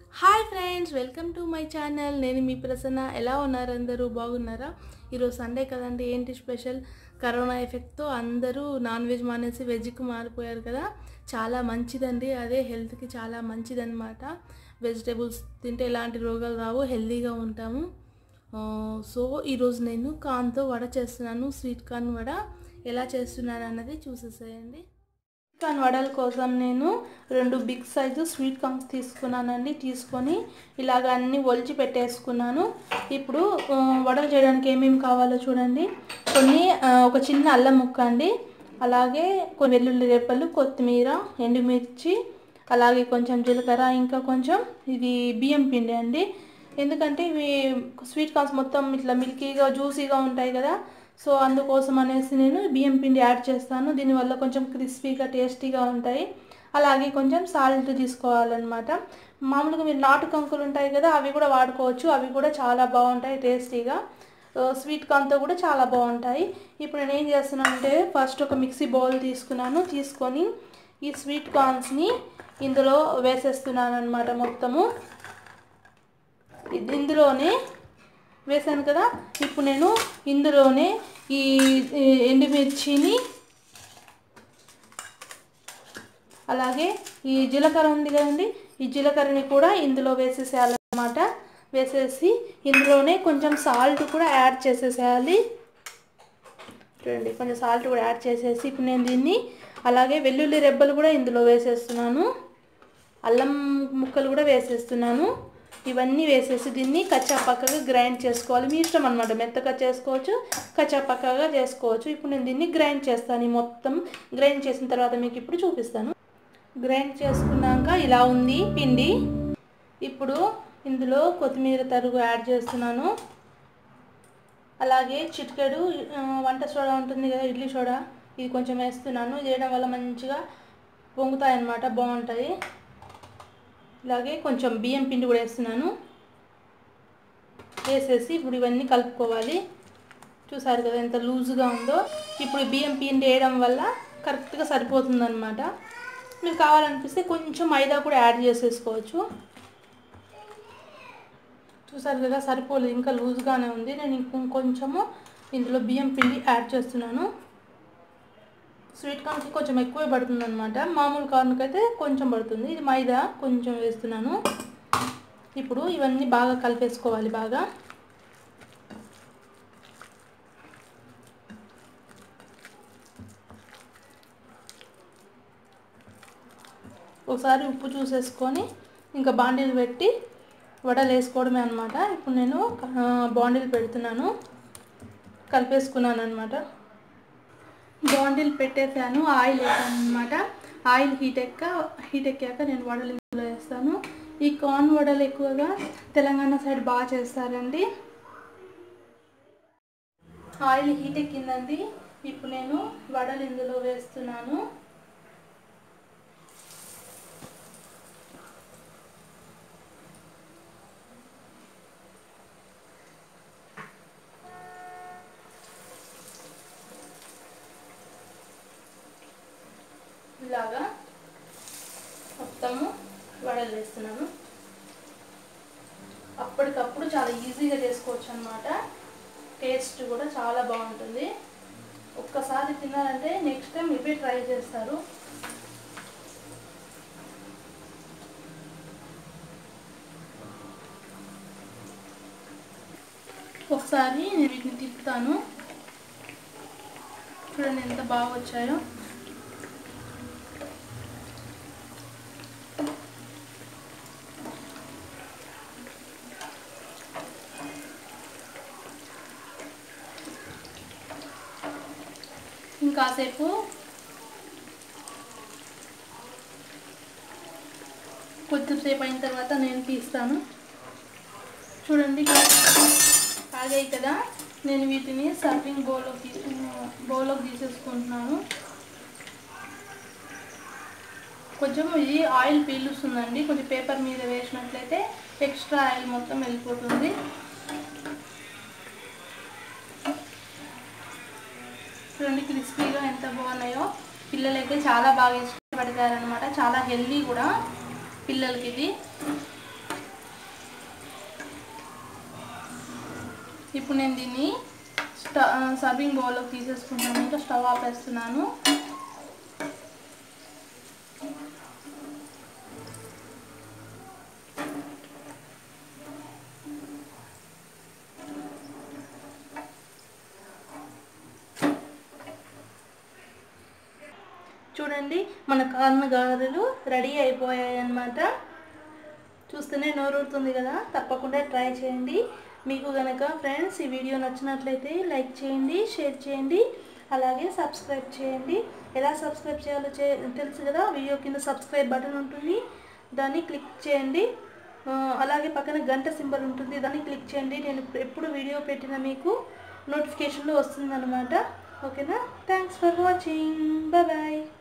hi friends welcome to my channel నేను మీ ప్రసన్న ఎలా ఉన్నారు అందరూ బాగున్నారా ఈరోజు సండే కదండి ఏంటి స్పెషల్ కరోనా ఎఫెక్ట్తో అందరూ నాన్ వెజ్ మానేసి వెజ్కి మారిపోయారు కదా చాలా మంచిదండి అదే హెల్త్కి చాలా మంచిదన్నమాట వెజిటేబుల్స్ తింటే ఎలాంటి రోగాలు రావు హెల్తీగా ఉంటాము ఆ, సో ఈరోజు నేను కార్న్తో వడ చేస్తున్నాను స్వీట్ కార్న్ వడ ఎలా చేస్తున్నాను అన్నది చూసేసేయండి స్వీట్ కార్న్ వడల కోసం నేను రెండు బిగ్ సైజు స్వీట్ కార్న్స్ తీసుకున్నానండి తీసుకొని ఇలాగ అన్ని ఒలిచి పెట్టేసుకున్నాను ఇప్పుడు ఆ, వడలు చేయడానికి ఏమేమి కావాలో చూడండి కొన్ని ఆ, ఒక చిన్న అల్లం ముక్క అండి అలాగే కొన్ని వెల్లుల్లి రెప్పలు కొత్తిమీర ఎండుమిర్చి అలాగే కొంచెం జీలకర్ర ఇంకా కొంచెం ఇది బియ్యం పిండి అండి ఎందుకంటే ఇవి స్వీట్ కార్న్స్ మొత్తం ఇట్లా మిల్కీగా జ్యూసీగా ఉంటాయి కదా సో అందుకోసం అనేసి నేను బియ్యం పిండి యాడ్ చేస్తాను దీనివల్ల కొంచెం క్రిస్పీగా టేస్టీగా ఉంటాయి అలాగే కొంచెం సాల్ట్ తీసుకోవాలన్నమాట మామూలుగా మీరు నాటు కంకులు ఉంటాయి కదా అవి కూడా వాడుకోవచ్చు అవి కూడా చాలా బాగుంటాయి టేస్టీగా ఆ, స్వీట్ కార్న్తో కూడా చాలా బాగుంటాయి ఇప్పుడు నేను ఏం చేస్తున్నానంటే ఫస్ట్ ఒక మిక్సీ బౌల్ తీసుకున్నాను తీసుకొని ఈ స్వీట్ కార్న్స్ని ఇందులో వేసేస్తున్నాను అనమాట మొత్తము ఇది ఇందులోనే వేసాను కదా ఇప్పుడు నేను ఇందులోనే ఈ ఈ ఎండుమిర్చిని అలాగే ఈ జీలకర్ర ఉంది కదండి ఈ జీలకర్రని కూడా ఇందులో వేసేసేయాలన్నమాట వేసేసి ఇందులోనే కొంచెం సాల్ట్ కూడా యాడ్ చేసేసేయాలి చూడండి కొంచెం సాల్ట్ కూడా యాడ్ చేసేసి ఇప్పుడు నేను దీన్ని అలాగే వెల్లుల్లి రెబ్బలు కూడా ఇందులో వేసేస్తున్నాను అల్లం ముక్కలు కూడా వేసేస్తున్నాను ఇవన్నీ వేసేసి దీన్ని కచ్చా పక్కగా గ్రైండ్ చేసుకోవాలి మీ ఇష్టం అనమాట మెత్తగా చేసుకోవచ్చు కచ్చా పక్కగా చేసుకోవచ్చు ఇప్పుడు నేను దీన్ని గ్రైండ్ చేస్తాను ఈ మొత్తం గ్రైండ్ చేసిన తర్వాత మీకు ఇప్పుడు చూపిస్తాను గ్రైండ్ చేసుకున్నాక ఇలా ఉంది పిండి ఇప్పుడు ఇందులో కొత్తిమీర తరుగు యాడ్ చేస్తున్నాను అలాగే చిటికెడు ఆ, వంట సోడా ఉంటుంది కదా ఇడ్లీ సోడా ఇది కొంచెం వేస్తున్నాను ఇది వేయడం వల్ల మంచిగా పొంగుతాయి అన్నమాట బాగుంటాయి ఇలాగే కొంచెం బియ్యం పిండి కూడా వేస్తున్నాను వేసేసి ఇప్పుడు ఇవన్నీ కలుపుకోవాలి చూసారు కదా ఎంత లూజ్గా ఉందో ఇప్పుడు ఈ బియ్యం పిండి వేయడం వల్ల కరెక్ట్గా సరిపోతుంది అనమాట మీరు కావాలనిపిస్తే కొంచెం మైదా కూడా యాడ్ చేసేసుకోవచ్చు చూసారు కదా సరిపోలేదు ఇంకా లూజ్గానే ఉంది నేను ఇంకొంచెము ఇందులో బియ్యం పిండి యాడ్ చేస్తున్నాను స్వీట్ కార్న్కి కొంచెం ఎక్కువే పడుతుంది అనమాట మామూలు కార్న్కి అయితే కొంచెం పడుతుంది ఇది మైదా కొంచెం వేస్తున్నాను ఇప్పుడు ఇవన్నీ బాగా కలిపేసుకోవాలి బాగా ఒకసారి ఉప్పు చూసేసుకొని ఇంకా బాండీలు పెట్టి వడలు వేసుకోవడమే అనమాట ఇప్పుడు నేను ఆ, బాండీలు పెడుతున్నాను కలిపేసుకున్నాను అనమాట బాండిల్ పెట్టేసాను ఆయిల్ వేసాను అనమాట ఆయిల్ హీట్ ఎక్క హీట్ ఎక్కాక నేను వడలు ఇందులో వేస్తాను ఈ కార్న్ వడలు ఎక్కువగా తెలంగాణ సైడ్ బాగా చేస్తారండి ఆయిల్ హీట్ ఎక్కిందండి ఇప్పుడు నేను వడలు ఇందులో వేస్తున్నాను ఇలాగా మొత్తము వడలు వేస్తున్నాను అప్పటికప్పుడు చాలా ఈజీగా చేసుకోవచ్చు అనమాట టేస్ట్ కూడా చాలా బాగుంటుంది ఒక్కసారి తిన్నారంటే నెక్స్ట్ టైం ఇవే ట్రై చేస్తారు ఒకసారి నేను వీటిని తిప్పుతాను చూడండి ఎంత బాగా వచ్చాయో ఇంకాసేపు కొద్దిసేపు అయిన తర్వాత నేను తీస్తాను చూడండి ఆగాయి కదా నేను వీటిని సర్వింగ్ బౌల్లోకి బౌల్లోకి తీసేసుకుంటున్నాను కొంచెం ఇది ఆయిల్ పీలుస్తుందండి కొంచెం పేపర్ మీద వేసినట్లయితే ఎక్స్ట్రా ఆయిల్ మొత్తం వెళ్ళిపోతుంది చూడండి క్రిస్పీగా ఎంత బాగున్నాయో పిల్లలైతే చాలా బాగా ఇష్టపడతారనమాట చాలా హెల్దీ కూడా పిల్లలకి ఇది ఇప్పుడు నేను దీన్ని స్టవ్ సర్వింగ్ బౌల్లోకి తీసేసుకుంటాను ఇంకా స్టవ్ ఆపేస్తున్నాను చూడండి మన కార్న్ గారెలు రెడీ అయిపోయాయి అన్నమాట చూస్తేనే నోరూరుతుంది కదా తప్పకుండా ట్రై చేయండి మీకు కనుక ఫ్రెండ్స్ ఈ వీడియో నచ్చినట్లయితే లైక్ చేయండి షేర్ చేయండి అలాగే సబ్స్క్రైబ్ చేయండి ఎలా సబ్స్క్రైబ్ చేయాలో చే తెలుసు కదా వీడియో కింద సబ్స్క్రైబ్ బటన్ ఉంటుంది దాన్ని క్లిక్ చేయండి ఆ, అలాగే పక్కన గంట సింబల్ ఉంటుంది దాన్ని క్లిక్ చేయండి నేను ఎప్పుడు- ఎప్పుడు వీడియో పెట్టినా మీకు నోటిఫికేషన్లో వస్తుందన్నమాట ఓకేనా thanks for watching bye bye